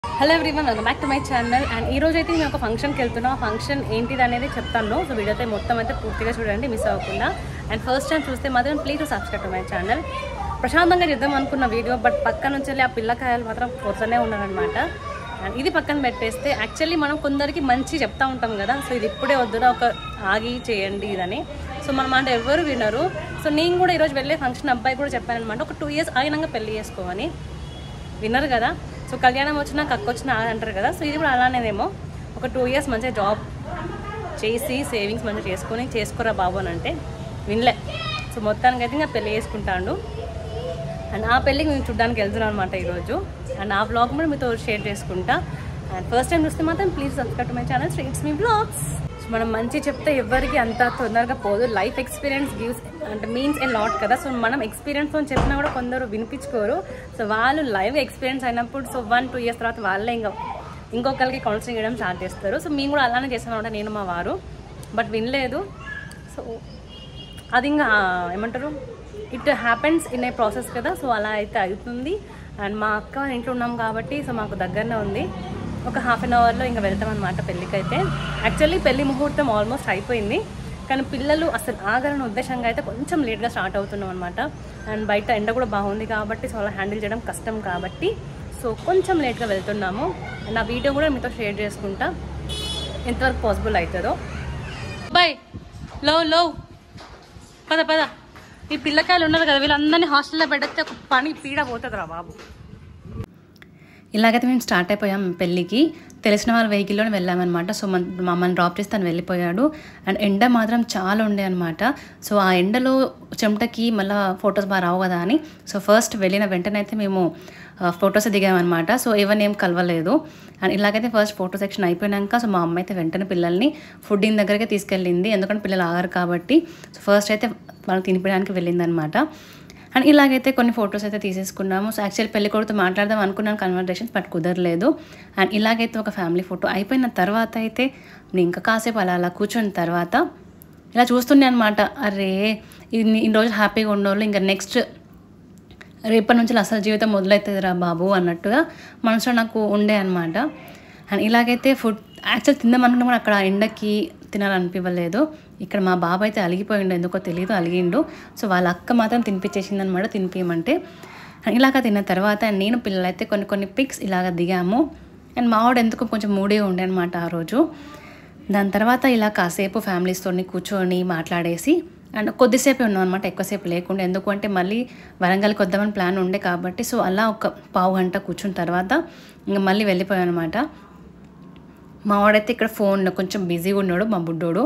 Hello everyone welcome back to my channel and ఈ రోజు అయితే నేను ఒక ఫంక్షన్కి వెళ్తున్నాం ఆ ఫంక్షన్ ఏంటిది అనేది చెప్తాను సో వీడియో అయితే మొత్తం అయితే పూర్తిగా చూడండి మిస్ అవ్వకుండా అండ్ ఫస్ట్ టైం చూస్తే మాత్రం please subscribe to my channel ప్రశాంతంగా చేద్దాం అనుకున్న వీడియో బట్ పక్క నుంచి వెళ్ళి ఆ పిల్లకాయలు మాత్రం కొడుతూనే ఉన్నారనమాట అండ్ ఇది పక్కన పెట్టేస్తే యాక్చువల్లీ మనం కొందరికి మంచి చెప్తా ఉంటాం కదా సో ఇది ఇప్పుడే వద్దురా ఒక ఆగి చేయండి ఇదని సో మనం అంటే ఎవరు వినరు సో నేను కూడా ఈరోజు వెళ్ళే ఫంక్షన్ అబ్బాయి కూడా చెప్పాను అనమాట ఒక టూ ఇయర్స్ ఆగినాక పెళ్లి చేసుకోమని విన్నర్ కదా సో కళ్యాణం వచ్చినా కక్క వచ్చినా అని అంటారు కదా సో ఇది కూడా అలానేదేమో ఒక టూ ఇయర్స్ మంచిగా జాబ్ చేసి సేవింగ్స్ మంచిగా చేసుకొని చేసుకోరా బాబు అని అంటే వినలే సో మొత్తానికి అయితే ఇంకా పెళ్ళి చేసుకుంటాడు అండ్ ఆ పెళ్ళికి మేము చూడడానికి వెళ్తున్నాను అనమాట ఈరోజు అండ్ ఆ బ్లాగ్ కూడా మీతో షేర్ చేసుకుంటా అండ్ ఫస్ట్ టైం చూస్తే మాత్రం please subscribe to my channel streets మీ బ్లాగ్స్ సో మనం మంచి చెప్తే ఎవరికి అంత తొందరగా పోదు లైఫ్ ఎక్స్పీరియన్స్ గివ్స్ అంటే మీన్స్ ఏ లాట్ కదా సో మనం ఎక్స్పీరియన్స్ అని చెప్పినా కూడా కొందరు వినిపించుకోరు సో వాళ్ళు లైవ్ ఎక్స్పీరియన్స్ అయినప్పుడు సో వన్ టూ ఇయర్స్ తర్వాత వాళ్ళే ఇంకా ఇంకొకరికి కౌన్సిలింగ్ చేయడం స్టార్ట్ చేస్తారు సో మేము కూడా అలానే చేస్తాం అనమాట నేను మా వారు బట్ వినలేదు సో అది ఇంకా ఏమంటారు it happens in a process కదా సో అలా అయితే అవుతుంది అండ్ మా అక్క వాళ్ళ ఇంట్లో ఉన్నాం కాబట్టి సో మాకు దగ్గరనే ఉంది ఒక హాఫ్ అన్ అవర్లో ఇంకా వెళ్తాం అనమాట పెళ్ళికి అయితే యాక్చువల్లీ పెళ్లి ముహూర్తం ఆల్మోస్ట్ అయిపోయింది కానీ పిల్లలు అసలు ఆగరణ ఉద్దేశంగా అయితే కొంచెం లేట్గా స్టార్ట్ అవుతున్నాం అనమాట అండ్ బయట ఎండ కూడా బాగుంది కాబట్టి సో అలా హ్యాండిల్ చేయడం కష్టం కాబట్టి సో కొంచెం లేట్గా వెళ్తున్నాము అండ్ ఆ వీడియో కూడా మీతో షేర్ చేసుకుంటా ఎంతవరకు పాసిబుల్ అవుతుందో బాయ్ లో లో పద పద ఈ పిల్లకాయలు ఉన్నారు కదా వీళ్ళందరినీ హాస్టల్లో పెడితే ఒక పని పీడ పోతుందిరా బాబు ఇలాగైతే మేము స్టార్ట్ అయిపోయాం పెళ్ళికి తెలిసిన వాళ్ళ వెహికల్లోనే వెళ్ళామన్నమాట సో మన మమ్మల్ని డ్రాప్ చేసి తను వెళ్ళిపోయాడు అండ్ ఎండ మాత్రం చాలా ఉండే అనమాట సో ఆ ఎండలో చెమటకి మళ్ళీ ఫొటోస్ బాగా రావు కదా అని సో ఫస్ట్ వెళ్ళిన వెంటనే అయితే మేము ఫొటోస్ దిగామన్నమాట సో ఎవరిని ఏం కలవలేదు అండ్ ఇలాగైతే ఫస్ట్ ఫోటో సెక్షన్ అయిపోయాక సో మా అమ్మ అయితే వెంటనే పిల్లల్ని ఫుడ్డింగ్ దగ్గరికి తీసుకెళ్ళింది ఎందుకంటే పిల్లలు ఆగారు కాబట్టి సో ఫస్ట్ అయితే వాళ్ళు తినిపించడానికి వెళ్ళింది అనమాట అండ్ ఇలాగైతే కొన్ని ఫొటోస్ అయితే తీసేసుకున్నాము సో యాక్చువల్ పెళ్లి కొడుతూ మాట్లాడదాం అనుకున్నాను కన్వర్జేషన్స్ బట్ కుదరలేదు అండ్ ఇలాగైతే ఒక ఫ్యామిలీ ఫోటో అయిపోయిన తర్వాత అయితే నేను ఇంకా కాసేపు అలా అలా కూర్చున్న తర్వాత ఇలా చూస్తుండే అనమాట అరే ఇన్ని ఇన్ని రోజులు హ్యాపీగా ఉన్నోళ్ళు ఇంకా నెక్స్ట్ రేపటి నుంచి అసలు జీవితం మొదలవుతుందిరా బాబు అన్నట్టుగా మనసులో నాకు ఉండే అనమాట అండ్ ఇలాగైతే ఫుడ్ యాక్చువల్ తిందాం అనుకున్నా కూడా అక్కడ ఎండకి తినాలనిపించలేదు ఇక్కడ మా బాబు అయితే అలిగిపోయిండు ఎందుకో తెలియదు అలిగిండు సో వాళ్ళ అక్క మాత్రం తినిపించేసింది అనమాట తినిపించమంటే అండ్ ఇలాగ తిన్న తర్వాత నేను పిల్లలైతే కొన్ని కొన్ని పిక్స్ ఇలాగ దిగాము అండ్ మావాడు ఎందుకు కొంచెం మూడే ఉండే అనమాట ఆ రోజు దాని తర్వాత ఇలా కాసేపు ఫ్యామిలీస్తో కూర్చొని మాట్లాడేసి అండ్ కొద్దిసేపే ఉన్నాం అనమాట ఎక్కువసేపు లేకుండా ఎందుకంటే మళ్ళీ వరంగల్కి వద్దామని ప్లాన్ ఉండే కాబట్టి సో అలా ఒక పావు గంట కూర్చున్న తర్వాత ఇంకా మళ్ళీ వెళ్ళిపోయాం అనమాట మా వాడైతే ఇక్కడ ఫోన్ కొంచెం బిజీగా ఉన్నాడు మా బుడ్డోడు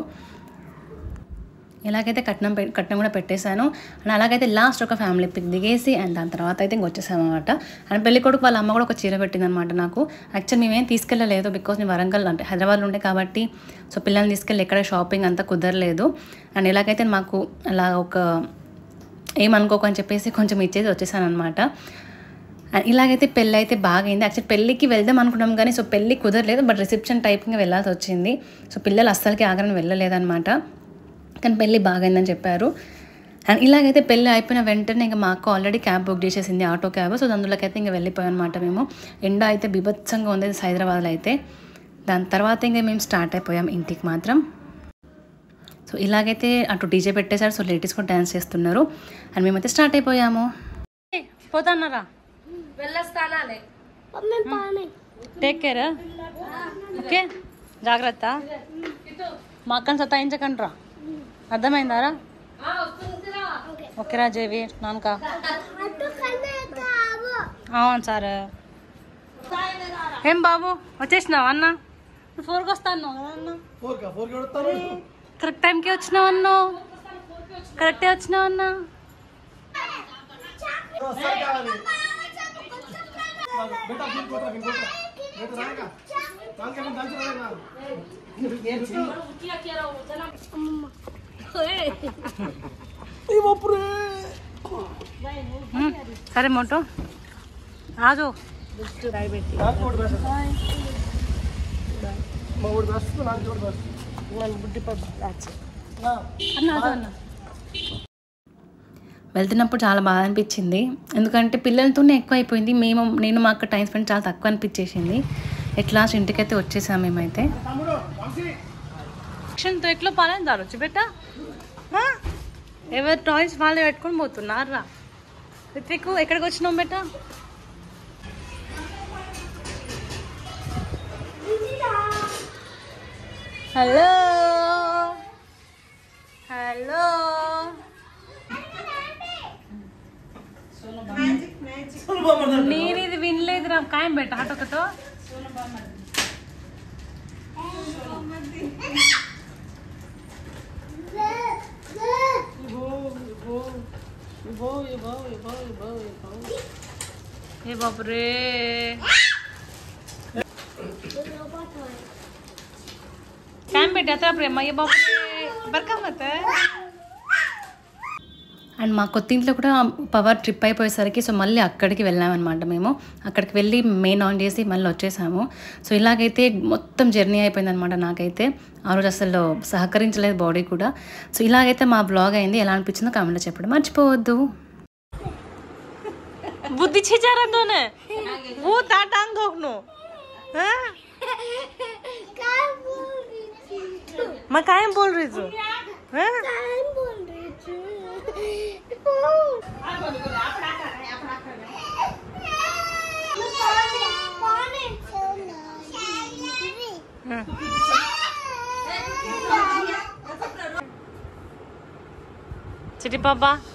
ఇలాగైతే కట్నం పె కట్నం కూడా పెట్టేశాను అండ్ అలాగైతే లాస్ట్ ఒక ఫ్యామిలీ పిక్ దిగేసి అండ్ దాని తర్వాత అయితే ఇంక వచ్చేసాము అనమాట అండ్ పెళ్లి కొడుకు వాళ్ళ అమ్మ కూడా ఒక చీర పెట్టింది అనమాట నాకు యాక్చువల్ మేమేం తీసుకెళ్ళలేదు బికాస్ నేను వరంగల్ అంటే హైదరాబాద్లో ఉండే కాబట్టి సో పిల్లల్ని తీసుకెళ్ళి ఎక్కడ షాపింగ్ అంతా కుదరలేదు అండ్ ఇలాగైతే మాకు అలా ఒక ఏమనుకోకు అని చెప్పేసి కొంచెం ఇచ్చేసి వచ్చేసాను అనమాట అండ్ ఇలాగైతే పెళ్ళి అయితే బాగా అయింది యాక్చువల్ పెళ్ళికి వెళ్దాం అనుకున్నాం కానీ సో పెళ్ళి కుదరలేదు బట్ రిసెప్షన్ టైప్గా వెళ్ళాల్సి వచ్చింది సో పిల్లలు అస్సలకి ఆగరని వెళ్ళలేదన్నమాట కానీ పెళ్ళి బాగైందని చెప్పారు అండ్ ఇలాగైతే పెళ్ళి అయిపోయిన వెంటనే ఇంకా మా అక్క ఆల్రెడీ క్యాబ్ బుక్ చేసేసింది ఆటో క్యాబ్ సో అందులోకైతే ఇంకా వెళ్ళిపోయాం అనమాట మేము ఎండ అయితే బీభత్సంగా ఉంది హైదరాబాద్లో అయితే దాని తర్వాత ఇంకా మేము స్టార్ట్ అయిపోయాం ఇంటికి మాత్రం సో ఇలాగైతే అటు డీజే పెట్టేశారు సో లేడీస్ కూడా డ్యాన్స్ చేస్తున్నారు అండ్ మేమైతే స్టార్ట్ అయిపోయాము పోతాన్నారా టేక్ కేర్ ఓకే జాగ్రత్త మా అక్కని సతాయించకండి రా అర్థమైందారా ఓకేరా జేవి నాన్నక అవును సార్ ఏం బాబు వచ్చేసినావు అన్న ఫోర్కి వస్తాను కదా అన్న కరెక్ట్ టైంకి వచ్చినావు అన్నో కరెక్టే వచ్చినావు అన్న हम्म, సరే మోటో రాజు అన్న అన్న వెళ్తున్నప్పుడు చాలా బాగా అనిపించింది ఎందుకంటే పిల్లలతోనే ఎక్కువ అయిపోయింది మేము నేను మా అక్క టైం స్పెండ్ చాలా తక్కువ అనిపించేసింది ఎట్లా ఇంటికైతే వచ్చేసాం మేమైతే ఫంక్షన్తో ఎట్లా పాలని దారొచ్చు బెట్ట ఎవరు టాయ్స్ వాళ్ళే పెట్టుకొని పోతున్నారా రిత్విక్ ఎక్కడికి వచ్చినాం బెట్ట హలో హలో నేను ఇది వినలేదురా కాయం బెట్ట అటొకతో ఏ బాపురే కాయం బెట్ట అతరా ప్రేమ ఏ బాపురే బర్కా మత అండ్ మా కొత్త ఇంట్లో కూడా పవర్ ట్రిప్ అయిపోయేసరికి సో మళ్ళీ అక్కడికి వెళ్ళామన్నమాట మేము అక్కడికి వెళ్ళి మెయిన్ ఆన్ చేసి మళ్ళీ వచ్చేసాము సో ఇలాగైతే మొత్తం జర్నీ అయిపోయిందనమాట నాకైతే ఆ రోజు అసలు సహకరించలేదు బాడీ కూడా సో ఇలాగైతే మా బ్లాగ్ అయింది ఎలా అనిపించిందో కామెంట్లో చెప్పడం మర్చిపోవద్దు बुद्धि छे जा रहा दोने वो ता टांग धोकनो हाँ? मैं काहे बोल रही तू हाँ? हाँ. చిట్టి పాపా